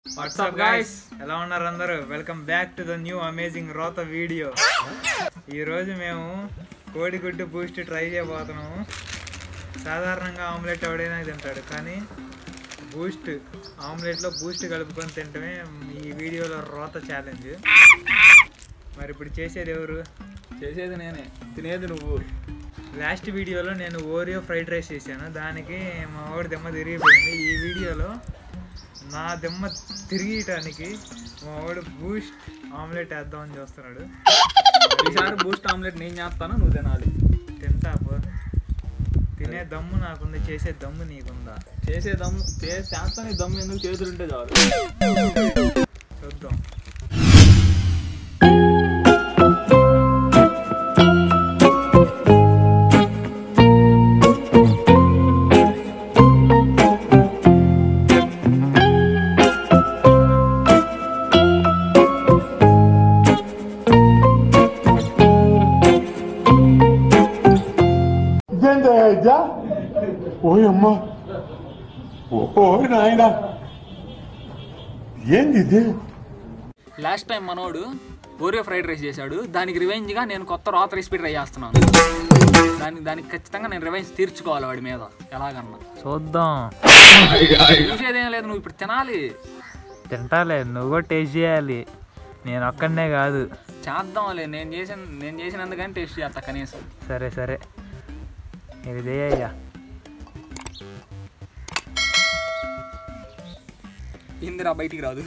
WhatsApp guys ఎలా ఉన్నారు అందరూ welcome back to the new amazing రోత వీడియో ఈ రోజు మేము కోడిగుడ్డు బూస్ట్ ట్రై చేయబోతున్నాము సాధారణంగా ఆమ్లెట్ ఎవడైనా తింటాడు కానీ బూస్ట్ ఆమ్లెట్లో బూస్ట్ కలుపుకొని తింటమే ఈ వీడియోలో రోత ఛాలెంజ్ మరి ఇప్పుడు చేసేది ఎవరు చేసేది నేనే తినేది నువ్వు లాస్ట్ వీడియోలో నేను ఓరియో ఫ్రైడ్ రైస్ చేశాను దానికి మా వాడి దెమ్మ తిరిగిపోయింది ఈ వీడియోలో నా దెమ్మ తిరిగటానికి మా వాడు బూస్ట్ ఆమ్లెట్ వేద్దామని చూస్తున్నాడు ఈసారి బూస్ట్ ఆమ్లెట్ నేను చేస్తాను నువ్వు తినాలి తింటా పో తినే దమ్ము నాకుంది చేసే దమ్ము నీకుందా చేసే దమ్ము చే- చేస్తాను ఈ దమ్ము ఎందుకు చేతులు ఉంటే చాలు చూద్దాం ఇదేంటయ్యా ఇద్దా ఓయమ్మ ఓ నాయన ఏంది ఇది లాస్ట్ టైం మనోడు ఓరియో ఫ్రైడ్ రైస్ చేశాడు దానికి రివెంజ్ గా నేను కొత్త రాత రెసిపీ ట్రై చేస్తున్నాను దానికి దానికి ఖచ్చితంగా నేను రివెంజ్ తీర్చుకోవాలి వాడి మీద ఎలాగన్నా చూద్దాం చూసేదేం లేదు నువ్వు ఇప్పుడు తినాలి తింటాలే నువ్వు కూడా టేస్ట్ చేయాలి నేను ఒక్కడనే కాదు చేద్దాంలే నేను చేసిన నేను చేసినందుకని టేస్ట్ చేస్తా కనీసం సరే సరే ఇది చేయ్యా ఇందిరా బయటికి రాదు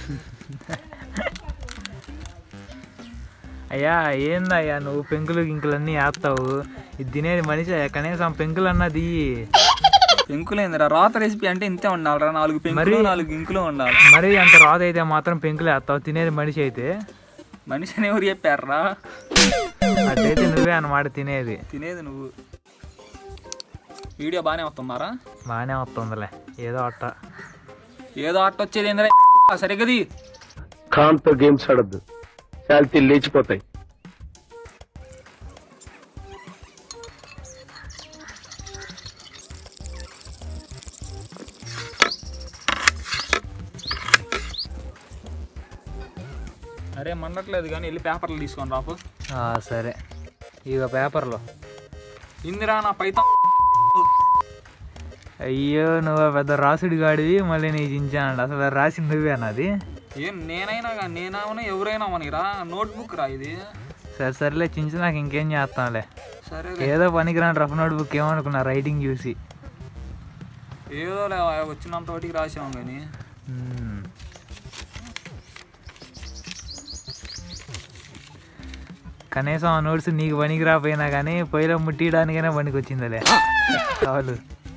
అయ్యా ఏందయ్యా నువ్వు పెంకులు గింకులు అన్నీ వేస్తావు ఇది తినేది మనిషి అయ్యా కనీసం పెంకులు అన్నది పెంకులేందిరా రాత రెసిపీ అంటే ఇంతే ఉండాలిరా నాలుగు పెంకులు మరి- నాలుగు ఇంకులు ఉండాలి మరి అంత రాదు అయితే మాత్రం పెంకులు వేస్తావు తినేది మనిషి అయితే మనిషిని ఎవరు చెప్పారా అట్లయితే నువ్వే అన్నమాట తినేది తినేది నువ్వు వీడియో బాగానే వస్తున్నారా బాగానే వస్తుందిలే ఏదో అట్ట ఏదో ఆట వచ్చేది ఏంద్రా సరిగది ఖాన్తో గేమ్స్ ఆడద్దు శాలిటీ లేచిపోతాయి అరే మండట్లేదు కానీ వెళ్ళి పేపర్లు తీసుకొని రాపు ఆ, సరే ఇక పేపర్లో ఇందిరా నా పైతం అయ్యో నువ్వు పెద్ద రాసుడి గాడివి మళ్ళీ నీ చించానండి అసలు రాసి నువ్వే అన్నది ఏం నేనైనా కానీ నేనైనా ఎవరైనా మనకిరా నోట్బుక్ రా ఇది సరే సరేలే చించి నాకు ఇంకేం చేస్తాంలే సరే ఏదో పనికిరాని రఫ్ నోట్ బుక్ ఏమనుకున్నా రైటింగ్ చూసి ఏదో లే, వచ్చినంత వాటికి రాసాం కానీ మ్మ్. కనీసం ఆ నోట్స్ నీకు పనికి రాపోయినా కానీ పొయ్యిలో ముట్టియడానికైనా పనికి వచ్చిందిలే చాలు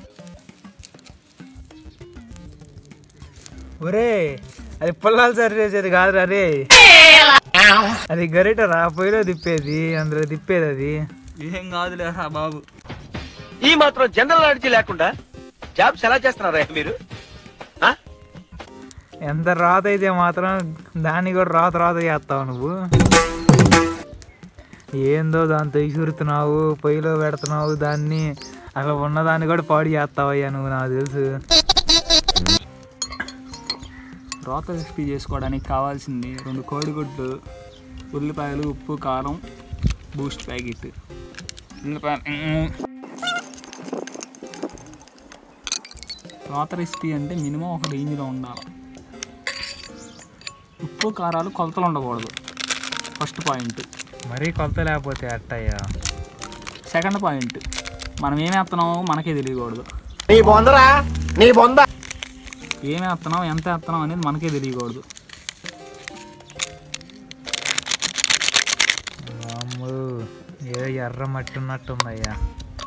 ఒరే అది పుల్లాలు సరి చేసేది కాదురా రే అది గరిటరా పొయ్యిలో తిప్పేది అందులో తిప్పేది అది ఏం కాదులే రా బాబు ఈ మాత్రం జనరల్ నాలెడ్జ్ లేకుండా జాబ్స్ ఎలా చేస్తున్నారా మీరు ఆ? ఎంత రాత అయితే మాత్రం దాన్ని కూడా రాత రాత చేస్తావు నువ్వు ఏందో దాంతో ఇసురుతున్నావు పొయ్యిలో పెడుతున్నావు దాన్ని అలా ఉన్నదాన్ని కూడా పాడు చేస్తావయ్యా నువ్వు నాకు తెలుసు రోత రెసిపీ చేసుకోవడానికి కావాల్సింది రెండు కోడిగుడ్లు ఉల్లిపాయలు ఉప్పు కారం బూస్ట్ ప్యాకెట్ ఉల్లిపాయ రోత రెసిపీ అంటే మినిమం ఒక రేంజ్లో ఉండాలి ఉప్పు కారాలు కొలతలు ఉండకూడదు ఫస్ట్ పాయింట్ మరీ కొలత లేకపోతే అట్టయ్యా సెకండ్ పాయింట్ మనం ఏం వేస్తున్నామో మనకే తెలియకూడదు నీ బొందరా నీ బొంద ఏం వేస్తున్నాం ఎంత వేస్తున్నాం అనేది మనకే తెలియకూడదు అమ్ము ఏదో ఎర్ర మట్టి ఉన్నట్టుందయ్యా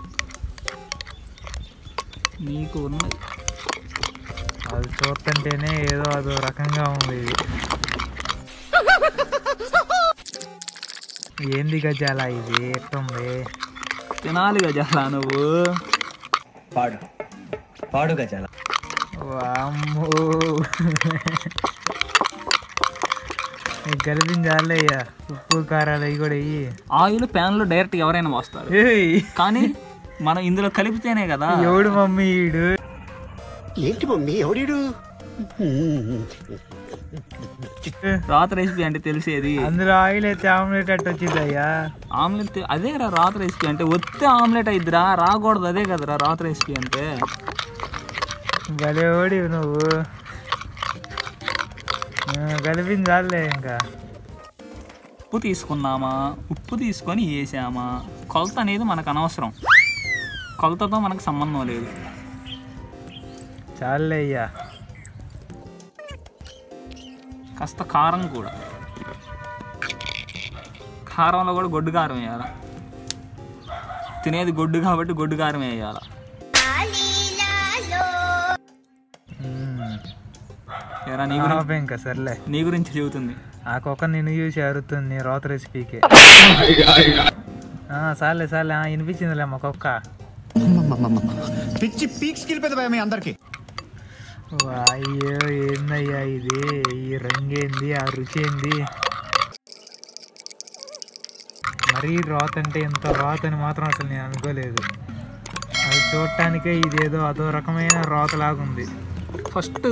నీకు ఉన్న అది చూస్తుంటేనే ఏదో అదో రకంగా ఉంది ఇది ఏంది గజాల ఇది ఎట్టుంది తినాలి గజాలా నువ్వు పాడు పాడు గజాల వామ్మో నీకు కలిపించాలే అయ్యా ఉప్పు కారాలు అవి కూడా ఇయ్యి ఆయిల్ ప్యాన్లో డైరెక్ట్ ఎవరైనా పోస్తారు ఏయ్, కానీ మనం ఇందులో కలిపితేనే కదా ఎవడు మమ్మీ ఈడు ఏంటి మమ్మీ ఎవడీడు రాత రెసిపీ అంటే తెలిసేది అందులో ఆయిల్ అయితే ఆమ్లెట్ అట్టు వచ్చింది అయ్యా ఆమ్లెట్ అదే రా రాత రెసిపీ అంటే వస్తే ఆమ్లెట్ అయిద్దిరా రాకూడదు అదే కదరా రాత రెసిపీ అంటే భలే ఓడి నువ్వు ఆ, కలిపింది చాలే ఇంకా ఉప్పు తీసుకున్నామా ఉప్పు తీసుకొని వేసామా కొలత అనేది మనకు అనవసరం కొలతతో మనకు సంబంధం లేదు చాలే అయ్యా కాస్త కారం కూడా కారంలో కూడా గొడ్డు కారం వేయాల తినేది గొడ్డు కాబట్టి గొడ్డు కారం వేయాల ఏరా నీ గురించి ఆపే ఇంకా సర్లే నీ గురించి చెబుతుంది ఆ కుక్క నిన్ను చూసి అరుతుంది నీ రోత రెసిపీకి ఆ, చాలే చాలే ఆ, వినిపించిందిలే మా కుక్క పిచ్చి పీక్స్ కిలిపోయింది భయ మీ అందరికి అయ్యో ఏందయ్యా ఇది ఈ రంగేంది ఆ రుచి ఏంది మరీ రాత్ అంటే ఇంత రాత్ అని మాత్రం అసలు నేను అనుకోలేదు అది చూడటానికే ఇదేదో అదో రకమైన రాత లాగుంది ఫస్ట్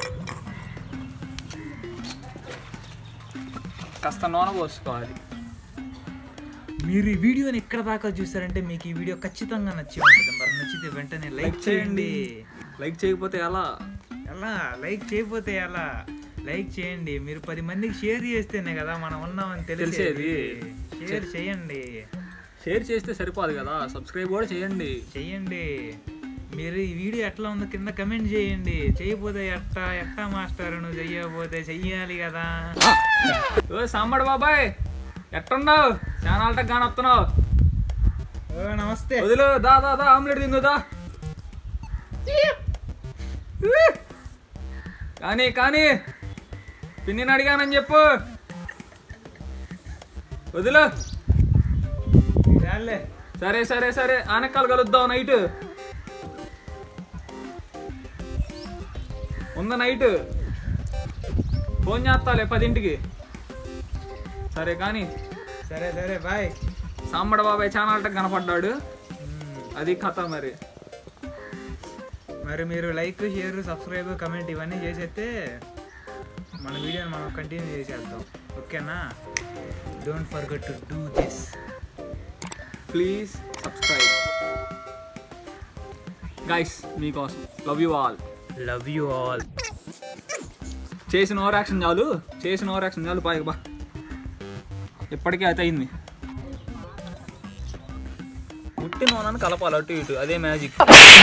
కాస్త నూనె పోసుకోవాలి మీరు ఈ వీడియోని ఎక్కడ దాకా చూసారంటే మీకు ఈ వీడియో ఖచ్చితంగా నచ్చి ఉంటుంది మరి నచ్చితే వెంటనే లైక్ చేయండి లైక్ చేయకపోతే ఎలా ఎలా లైక్ చేయకపోతే ఎలా లైక్ చేయండి మీరు పది మందికి షేర్ చేస్తేనే కదా మనం ఉన్నామని తెలిసేది షేర్ చేయండి షేర్ చేస్తే సరిపోదు కదా సబ్స్క్రైబ్ కూడా చేయండి చెయ్యండి మీరు ఈ వీడియో ఎట్లా ఉందో కింద కమెంట్ చేయండి చేయకపోతే ఎట్టా ఎట్టా మాస్టర్ నువ్వు చెయ్యకపోతే చెయ్యాలి కదా ఓ సాంబడు బాబాయ్ ఎట్టున్నావు చాలా ఆల్టకు కానీ వస్తున్నావు ఓ నమస్తే వదిలు దా దా దా ఆమ్లెట్ తిందు దా కానీ కానీ పిన్నిని అడిగానని చెప్పు వదిలు చాలే సరే సరే సరే ఆనకాలు కలుద్దాం నైట్ ఉందా నైట్ ఫోన్ చేస్తాలే పదింటికి సరే కానీ సరే సరే బాయ్ సాంబడ బాబాయ్ ఛానల్ కనపడ్డాడు అది కథ మరి మరి మీరు లైక్ షేర్ సబ్స్క్రైబ్ కమెంట్ ఇవన్నీ చేసేస్తే మన వీడియోని మనం కంటిన్యూ చేసేద్దాం ఓకేనా don't forget to do this please subscribe guys మీకోసం love you all love you all చేసిన ఓవర్ యాక్షన్ చాలు చేసిన ఓవర్ యాక్షన్ చాలు బాయ్ బా ఇప్పటికే అది అయింది ఉట్టి నూనెను కలపాలి అటు ఇటు అదే మ్యాజిక్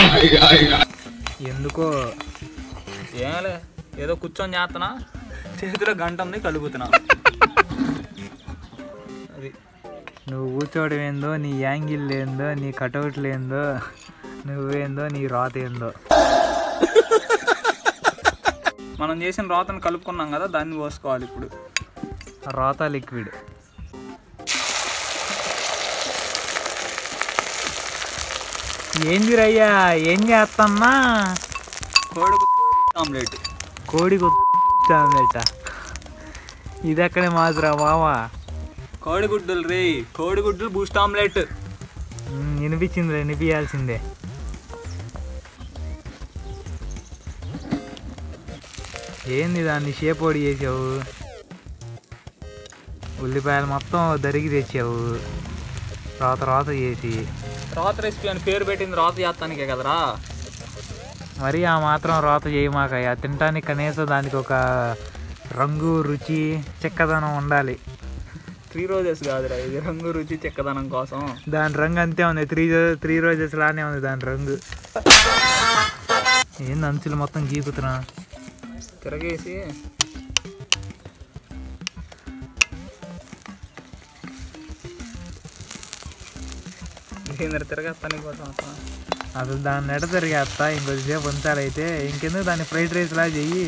ఎందుకో ఏమలే ఏదో కూర్చొని చేస్తున్నా చేతిలో గంట ఉంది కలుగుతున్నా అది నువ్వు కూర్చోవడం ఏందో నీ యాంగిల్ ఏందో నీ కటౌట్ ఏందో నువ్వేందో నీ రాత ఏందో మనం చేసిన రోతను కలుపుకున్నాం కదా దాన్ని పోసుకోవాలి ఇప్పుడు రాత లిక్విడ్ ఏంది రయ్యా ఏం చేస్తామ్మా కోడి ఆమ్లెట్ కోడి కొట్టామేట ఇది ఎక్కడే మాదిరా మావా కోడిగుడ్డులు రే కోడిగుడ్డులు బూస్ట్ ఆమ్లెట్ ఉమ్, వినిపించింది వినిపించాల్సిందే ఏంది దాన్ని షేపోడి చేసావు ఉల్లిపాయలు మొత్తం దరికి తెచ్చావు రాత రాత చేసి రాత రెసిపీ అని పేరు పెట్టింది రాత చేస్తానికే కదరా మరి ఆ మాత్రం రాత చేయమాకయ్యా తినటానికి కనీసం దానికి ఒక రంగు రుచి చెక్కదనం ఉండాలి త్రీ రోజెస్ కాదురా ఇది రంగు రుచి చెక్కదనం కోసం దాని రంగు అంతే ఉంది త్రీ త్రీ రోజెస్ లానే ఉంది దాని రంగు ఏంది అంచులు మొత్తం గీకుతున్నా తిరగేసి ఏంద్ర తిరగేస్తాను కోసం అసలు అసలు దాన్ని ఎట తిరిగేస్తా ఇంకొద్దిసేపు ఉంచాలైతే ఇంకెందుకు దాన్ని ఫ్రైడ్ రైస్ లా చెయ్యి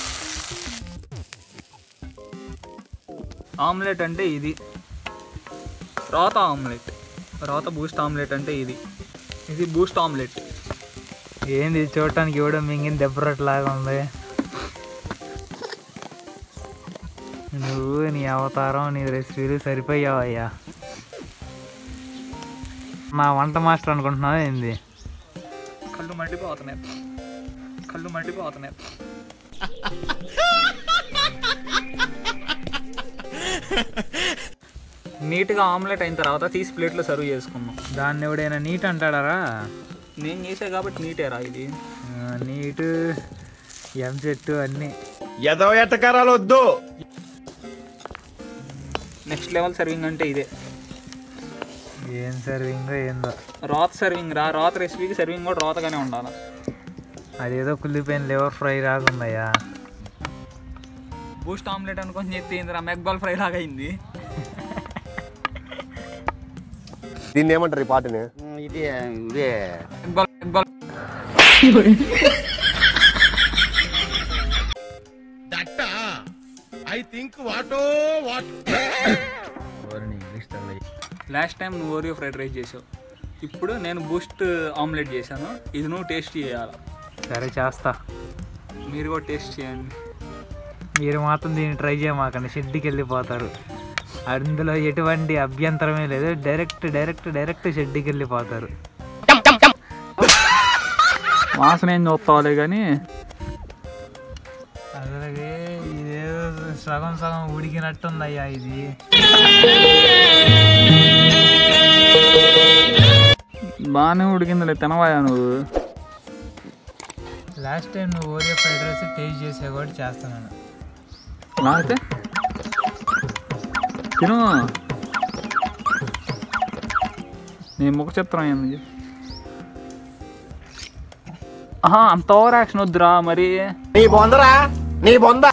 ఆమ్లెట్ అంటే ఇది రోత ఆమ్లెట్ రోత బూస్ట్ ఆమ్లెట్ అంటే ఇది ఇది బూస్ట్ ఆమ్లెట్ ఏంది ఇది చూడటానికి ఇవ్వడం మింగిన దెబ్బరట్లాగా ఉంది నువ్వు నీ అవతారం నీ రెసిపీలు సరిపోయావయ్యా మా వంట మాస్టర్ అనుకుంటున్నావా ఏంది కళ్ళు మండిపోతున్నాయి కళ్ళు మండిపోతున్నాయి నీట్గా ఆమ్లెట్ అయిన తర్వాత తీసి ప్లేట్లో సర్వ్ చేసుకున్నాం దాన్ని ఎవడైనా నీట్ అంటాడారా నేను చేసా కాబట్టి నీటేరా ఇది ఆ, నీటు ఎంసెట్ అన్నీ ఎదవ ఎట్టకారాలు వద్దు నెక్స్ట్ లెవెల్ సర్వింగ్ అంటే ఇదే ఏం సర్వింగ్ ఏందో రాత సర్వింగ్ రా రాత రెసిపీకి సర్వింగ్ కూడా రాతగానే ఉండాలి అదేదో కుళ్ళిపోయిన లివర్ ఫ్రై రాగుందయ్యా బూస్ట్ ఆమ్లెట్ అనుకొని చెప్తే ఏందిరా మెక్బాల్ ఫ్రై లాగా అయింది దీన్ని ఏమంటారు ఈ పాటని మెక్బాల్ మెక్బాల్ లాస్ట్ టైం నువ్వు ఓరియో ఫ్రైడ్ రైస్ చేసావు ఇప్పుడు నేను బూస్ట్ ఆమ్లెట్ చేశాను ఇది నువ్వు టేస్ట్ చేయాలి సరే చేస్తా మీరు కూడా టేస్ట్ చేయండి మీరు మాత్రం దీన్ని ట్రై చేయమాకండి షెడ్కి వెళ్ళిపోతారు అందులో ఎటువంటి అభ్యంతరమే లేదు డైరెక్ట్ డైరెక్ట్ డైరెక్ట్ షెడ్కి వెళ్ళిపోతారు వాసన ఏం చూస్తావులే కానీ అలాగే ఇదేదో సగం సగం ఉడికినట్టుందయ్యా ఇది బాగానే ఉడికిందిలే తినవాయా నువ్వు లాస్ట్ టైం నువ్వు ఓరియో ఫ్రైడ్ రైస్ టేస్ట్ చేసే కూడా చేస్తున్నాను నాకైతే తిను నీ ముఖ చిత్రం ఏంది ఆహా అంత ఓవర్ యాక్షన్ వద్దురా మరి నీ బొందరా నీ బొంద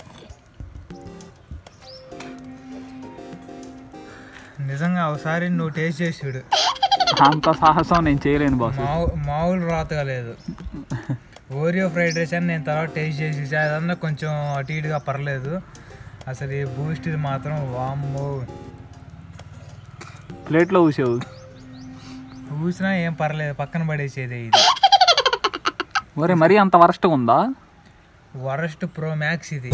నిజంగా ఒకసారి నువ్వు టేస్ట్ చేసి చూడు అంత సాహసం నేను చేయలేను బాస్ మామూ మామూలు రాతగా లేదు ఓరియో ఫ్రైడ్ రైస్ అని నేను తర్వాత టేస్ట్ చేసి చూసా. అదన్నా కొంచెం అటు ఇటుగా పర్లేదు అసలు ఈ బూస్ట్ ఇది మాత్రం వామ్మో ప్లేట్లో ఊసావు చూసినా ఏం పర్లేదు పక్కన పడేసేదే ఇది ఒరే మరీ అంత వరస్ట్గా ఉందా వరస్ట్ ప్రో మ్యాక్స్ ఇది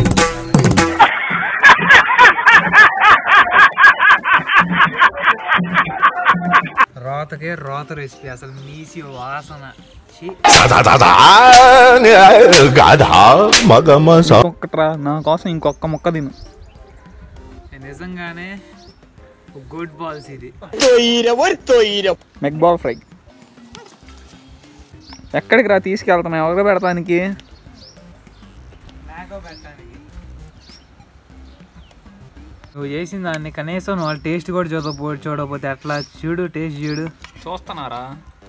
రోతకే రోత రెసిపీ అసలు మీసి వాసన ఛీ. గాధా మగమ ఒక్కట్రా నా కోసం ఇంకొక ముక్క తిను నిజంగానే గుడ్ బాల్స్ ఇది మెక్ బాల్ ఫ్రై ఎక్కడికి రా తీసుకెళ్తాను ఎవరికి పెడతానికి మ్యాగో పెట్టడానికి నువ్వు చేసిన దాన్ని కనీసం వాళ్ళు టేస్ట్ కూడా చూడపో చూడకపోతే అట్లా చూడు టేస్ట్ చూడు చూస్తున్నారా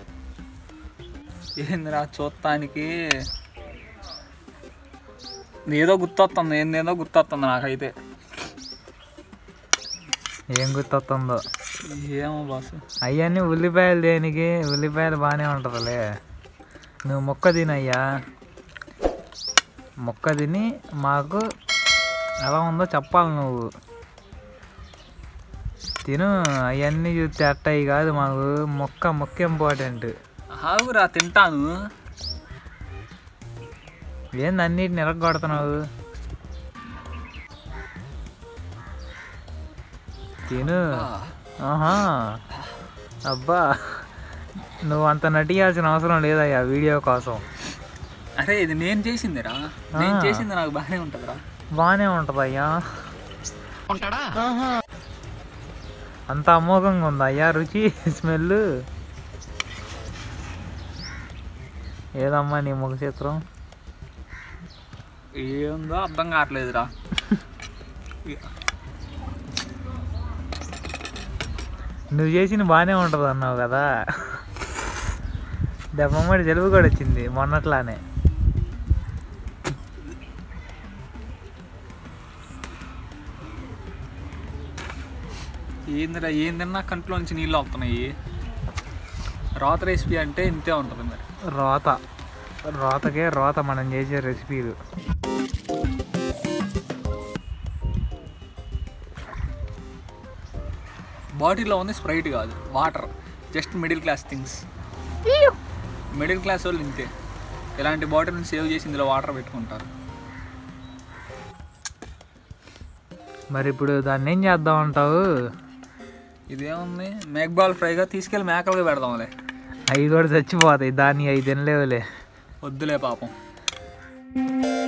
ఏందిరా చూస్తానికి ఏదో గుర్తొస్తుంది ఏందేదో గుర్తొస్తుంది నాకైతే ఏం గుర్తొస్తుందో ఏమో బాస్ అవన్నీ ఉల్లిపాయలు దేనికి ఉల్లిపాయలు బాగానే ఉంటుందిలే నువ్వు మొక్క తినయ్యా మొక్క తిని మాకు ఎలా ఉందో చెప్పాలి నువ్వు తిను అవన్నీ చూస్తే అట్టయి కాదు మాకు మొక్క మొక్క ఇంపార్టెంట్ ఆగురా తింటాను ఏంది అన్నిటిని ఎరగొడుతున్నావు తిను ఆహా అబ్బా నువ్వు అంత నటియాల్సిన అవసరం లేదయ్యా వీడియో కోసం అరే ఇది నేను చేసిందిరా నేను ఆ. చేసింది నాకు బాగానే ఉంటుందిరా బాగానే ఉంటుందయ్యా అంత అమోఘంగా ఉందా అయ్యా రుచి స్మెల్ ఏదమ్మా నీ ముఖ చిత్రం ఏందో అర్థం కావట్లేదురా నువ్వు చేసిన బాగానే ఉంటుంది అన్నావు కదా దెబ్బమ్మడి జలుబు కూడా వచ్చింది మొన్నట్లానే ఏందిరా ఏం తిన్నా కంట్లో నుంచి నీళ్ళు వస్తున్నాయి రాత రెసిపీ అంటే ఇంతే ఉంటుంది మరి రోత రోతకే రోత మనం చేసే రెసిపీలు బాటిల్లో ఉంది స్ప్రైట్ కాదు water just middle class things middle class వాళ్ళు ఇంతే ఇలాంటి బాటిల్ని సేవ్ చేసి ఇందులో వాటర్ పెట్టుకుంటారు మరి ఇప్పుడు దాన్ని ఏం చేద్దాం అంటావు ఇదేముంది మేఘబాల్ ఫ్రైగా తీసుకెళ్ళి మేకలుగా పెడదాంలే అవి కూడా చచ్చిపోతాయి దాన్ని అవి తినలేవులే వద్దులే పాపం